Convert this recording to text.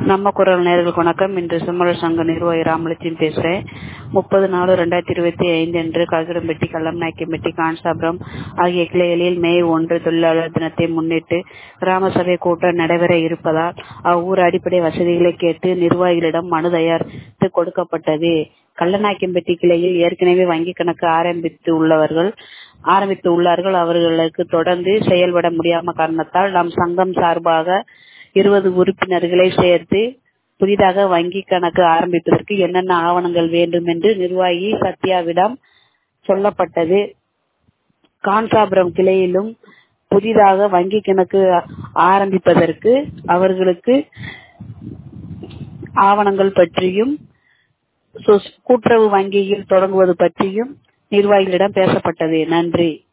நம்ம குரல் நேர்களுக்கு வணக்கம் இன்று செம்மலர் சங்க நிர்வாகி ராமலட்சுமி பேசுறேன் முப்பது நாலு ரெண்டாயிரத்தி இருபத்தி ஐந்து அன்று கல்கரம்பட்டி கல்லம்நாயக்கம்பட்டி காஞ்சாபுரம் ஆகிய கிளைகளில் மே ஒன்று தொழிலாளர் தினத்தை முன்னிட்டு கிராம சபை கூட்டம் நடைபெற இருப்பதால் அவ்வூர் அடிப்படை வசதிகளை கேட்டு நிர்வாகிகளிடம் மனு தயாரித்து கொடுக்கப்பட்டது கல்லநாயக்கம்பட்டி கிளையில் ஏற்கனவே வங்கி கணக்கு ஆரம்பித்து உள்ளவர்கள் ஆரம்பித்து உள்ளார்கள் அவர்களுக்கு தொடர்ந்து செயல்பட முடியாம காரணத்தால் நம் சங்கம் சார்பாக இருபது உறுப்பினர்களை சேர்த்து புதிதாக வங்கி கணக்கு ஆரம்பிப்பதற்கு என்னென்ன ஆவணங்கள் வேண்டும் என்று நிர்வாகி சத்யாவிடம் சொல்லப்பட்டது காஞ்சாபுரம் கிளையிலும் புதிதாக வங்கி கணக்கு ஆரம்பிப்பதற்கு அவர்களுக்கு ஆவணங்கள் பற்றியும் கூட்டுறவு வங்கியில் தொடங்குவது பற்றியும் நிர்வாகிகளிடம் பேசப்பட்டது நன்றி